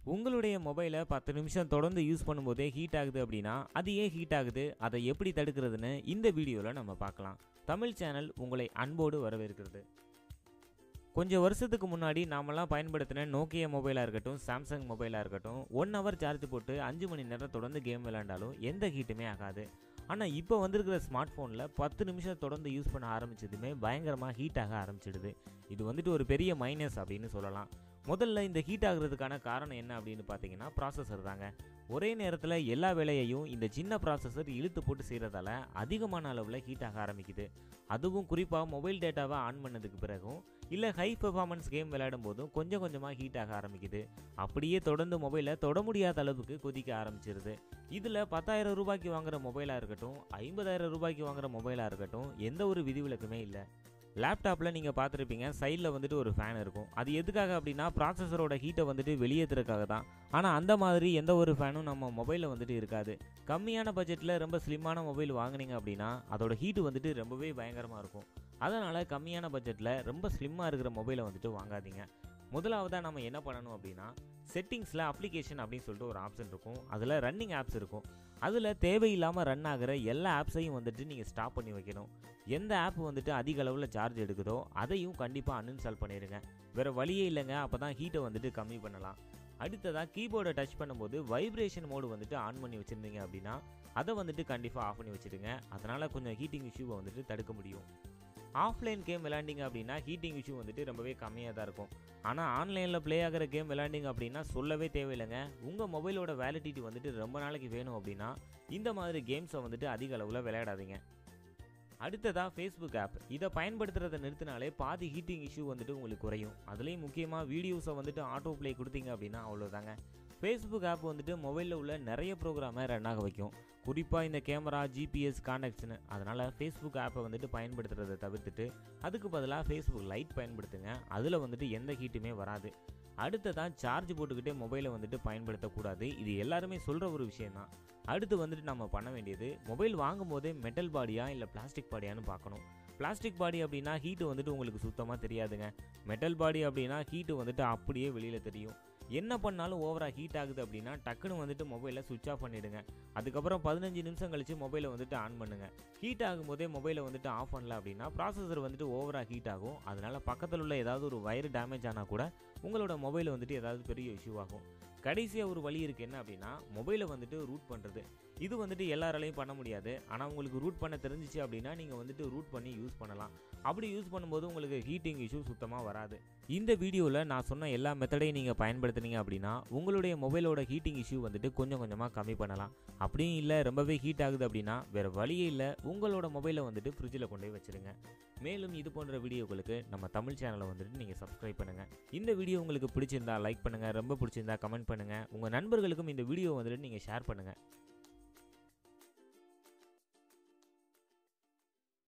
உங்களுடைய மொபைலை பத்து நிமிஷம் தொடர்ந்து யூஸ் பண்ணும்போதே ஹீட் ஆகுது அப்படின்னா அது ஏன் ஹீட் ஆகுது அதை எப்படி தடுக்கிறதுன்னு இந்த வீடியோவில் நம்ம பார்க்கலாம் தமிழ் சேனல் உங்களை அன்போடு வரவேற்கிறது கொஞ்சம் வருஷத்துக்கு முன்னாடி நாமெல்லாம் பயன்படுத்தின நோக்கியா மொபைலாக இருக்கட்டும் சாம்சங் மொபைலாக இருக்கட்டும் ஒன் ஹவர் சார்ஜ் போட்டு அஞ்சு மணி நேரம் தொடர்ந்து கேம் விளையாண்டாலும் எந்த ஹீட்டுமே ஆகாது ஆனால் இப்போ வந்திருக்கிற ஸ்மார்ட் ஃபோனில் பத்து நிமிஷம் தொடர்ந்து யூஸ் பண்ண ஆரம்பிச்சதுமே பயங்கரமாக ஹீட் ஆக ஆரம்பிச்சிடுது இது வந்துட்டு ஒரு பெரிய மைனஸ் அப்படின்னு சொல்லலாம் முதல்ல இந்த ஹீட் ஆகுறதுக்கான காரணம் என்ன அப்படின்னு பார்த்தீங்கன்னா ப்ராசஸர் தாங்க ஒரே நேரத்தில் எல்லா வேலையையும் இந்த சின்ன ப்ராசஸர் இழுத்து போட்டு செய்கிறதால அதிகமான அளவில் ஹீட் ஆக ஆரம்பிக்குது அதுவும் குறிப்பாக மொபைல் டேட்டாவை ஆன் பண்ணதுக்கு பிறகும் இல்லை ஹை பெர்ஃபார்மன்ஸ் கேம் விளையாடும் போதும் கொஞ்சம் கொஞ்சமாக ஹீட் ஆக ஆரம்பிக்குது அப்படியே தொடர்ந்து மொபைலை தொட முடியாத அளவுக்கு கொதிக்க ஆரம்பிச்சிருது இதில் பத்தாயிரம் ரூபாய்க்கு வாங்குற மொபைலாக இருக்கட்டும் ஐம்பதாயிரம் ரூபாய்க்கு வாங்குற மொபைலாக இருக்கட்டும் எந்த ஒரு விதிவிலக்குமே இல்லை லேப்டாப்பில் நீங்கள் பார்த்துருப்பீங்க சைடில் வந்துட்டு ஒரு ஃபேன் இருக்கும் அது எதுக்காக அப்படின்னா ப்ராசஸரோட ஹீட்டை வந்துட்டு வெளியேற்றுறதுக்காக தான் ஆனால் அந்த மாதிரி எந்த ஒரு ஃபேனும் நம்ம மொபைலில் வந்துட்டு இருக்காது கம்மியான பட்ஜெட்டில் ரொம்ப ஸ்லிம்மான மொபைல் வாங்குனீங்க அப்படின்னா அதோட ஹீட்டு வந்துட்டு ரொம்பவே பயங்கரமாக இருக்கும் அதனால் கம்மியான பட்ஜெட்டில் ரொம்ப ஸ்லிம்மாக இருக்கிற மொபைலை வந்துட்டு வாங்காதீங்க முதலாவதாக நம்ம என்ன பண்ணணும் அப்படின்னா செட்டிங்ஸில் அப்ளிகேஷன் அப்படின்னு சொல்லிட்டு ஒரு ஆப்ஷன் இருக்கும் அதில் ரன்னிங் ஆப்ஸ் இருக்கும் அதில் தேவையில்லாமல் ரன் ஆகிற எல்லா ஆப்ஸையும் வந்துட்டு நீங்கள் ஸ்டாப் பண்ணி வைக்கணும் எந்த ஆப் வந்துட்டு அதிக அளவில் சார்ஜ் எடுக்குதோ அதையும் கண்டிப்பாக அன்இன்ஸ்டால் பண்ணிடுங்க வேறு வழியே இல்லைங்க அப்போ தான் ஹீட்டை வந்துட்டு கம்மி பண்ணலாம் அடுத்ததாக கீபோர்டை டச் பண்ணும்போது வைப்ரேஷன் மோடு வந்துட்டு ஆன் பண்ணி வச்சுருந்தீங்க அப்படின்னா அதை வந்துட்டு கண்டிப்பாக ஆஃப் பண்ணி வச்சுடுங்க அதனால் கொஞ்சம் ஹீட்டிங் இஷ்யூவை வந்துட்டு தடுக்க முடியும் ஆஃப்லைன் கேம் விளாண்டிங்க அப்படின்னா ஹீட்டிங் இஷ்யூ வந்துட்டு ரொம்பவே கம்மியாக தான் இருக்கும் ஆனால் ஆன்லைனில் ப்ளே ஆகிற கேம் விளாண்டிங்க அப்படின்னா சொல்லவே தேவையில்லைங்க உங்கள் மொபைலோட வேலிடிட்டி வந்துட்டு ரொம்ப நாளைக்கு வேணும் அப்படின்னா இந்த மாதிரி கேம்ஸை வந்துட்டு அதிக அளவில் விளையாடாதீங்க அடுத்ததாக ஃபேஸ்புக் ஆப் இதை பயன்படுத்துறதை நிறுத்தினாலே பாதி ஹீட்டிங் இஷ்யூ வந்துட்டு உங்களுக்கு குறையும் அதுலேயும் முக்கியமாக வீடியோஸை வந்துட்டு ஆட்டோ ப்ளே கொடுத்தீங்க அப்படின்னா அவ்வளோதாங்க ஃபேஸ்புக் ஆப் வந்துட்டு மொபைலில் உள்ள நிறைய ப்ரோக்ராமை ரன் ஆக வைக்கும் குறிப்பாக இந்த கேமரா ஜிபிஎஸ் கான்டாக்ட்ஸ்னு அதனால் ஃபேஸ்புக் ஆப்பை வந்துட்டு பயன்படுத்துறதை தவிர்த்துட்டு அதுக்கு பதிலாக ஃபேஸ்புக் லைட் பயன்படுத்துங்க அதில் வந்துட்டு எந்த ஹீட்டுமே வராது அடுத்ததான் சார்ஜ் போட்டுக்கிட்டே மொபைலை வந்துட்டு பயன்படுத்தக்கூடாது இது எல்லாருமே சொல்கிற ஒரு விஷயந்தான் அடுத்து வந்துட்டு நம்ம பண்ண வேண்டியது மொபைல் வாங்கும் போதே மெட்டல் பாடியா இல்லை பிளாஸ்டிக் பாடியான்னு பார்க்கணும் பிளாஸ்டிக் பாடி அப்படின்னா ஹீட்டு வந்துட்டு உங்களுக்கு சுத்தமாக தெரியாதுங்க மெட்டல் பாடி அப்படின்னா ஹீட்டு வந்துட்டு அப்படியே வெளியில் தெரியும் என்ன பண்ணாலும் ஓவராக ஹீட் ஆகுது அப்படின்னா டக்குன்னு வந்துட்டு மொபைலை சுவிட்ச் ஆஃப் பண்ணிவிடுங்க அதுக்கப்புறம் பதினஞ்சு நிமிஷம் கழித்து மொபைலை வந்துட்டு ஆன் பண்ணுங்கள் ஹீட் ஆகும்போதே மொபைலை வந்துட்டு ஆஃப் பண்ணல அப்படின்னா ப்ராசஸர் வந்துட்டு ஓவராக ஹீட் ஆகும் அதனால் பக்கத்தில் உள்ள ஏதாவது ஒரு வயர் டேமேஜ் ஆனால் கூட உங்களோட மொபைல் வந்துட்டு ஏதாவது பெரிய இஷ்யூ ஆகும் கடைசியாக ஒரு வழி இருக்குது என்ன அப்படின்னா மொபைலை வந்துட்டு ரூட் பண்ணுறது இது வந்துட்டு எல்லாராலையும் பண்ண முடியாது ஆனால் உங்களுக்கு ரூட் பண்ண தெரிஞ்சிச்சு அப்படின்னா நீங்கள் வந்துட்டு ரூட் பண்ணி யூஸ் பண்ணலாம் அப்படி யூஸ் பண்ணும்போது உங்களுக்கு ஹீட்டிங் இஷ்யூ சுத்தமாக வராது இந்த வீடியோவில் நான் சொன்ன எல்லா மெத்தடையும் நீங்கள் பயன்படுத்துனீங்க அப்படின்னா உங்களுடைய மொபைலோட ஹீட்டிங் இஷ்யூ வந்துட்டு கொஞ்சம் கொஞ்சமாக கம்மி பண்ணலாம் அப்படியும் இல்லை ரொம்பவே ஹீட் ஆகுது அப்படின்னா வேறு வழியே இல்லை உங்களோட மொபைலை வந்துட்டு ஃப்ரிட்ஜில் கொண்டு போய் வச்சுருங்க மேலும் இது போன்ற வீடியோக்களுக்கு நம்ம தமிழ் சேனலை வந்துட்டு நீங்கள் சப்ஸ்கிரைப் பண்ணுங்கள் இந்த வீடியோ உங்களுக்கு பிடிச்சிருந்தா லைக் பண்ணுங்கள் ரொம்ப பிடிச்சிருந்தா கமெண்ட் பண்ணுங்கள் உங்கள் நண்பர்களுக்கும் இந்த வீடியோ வந்துட்டு நீங்கள் ஷேர் பண்ணுங்கள்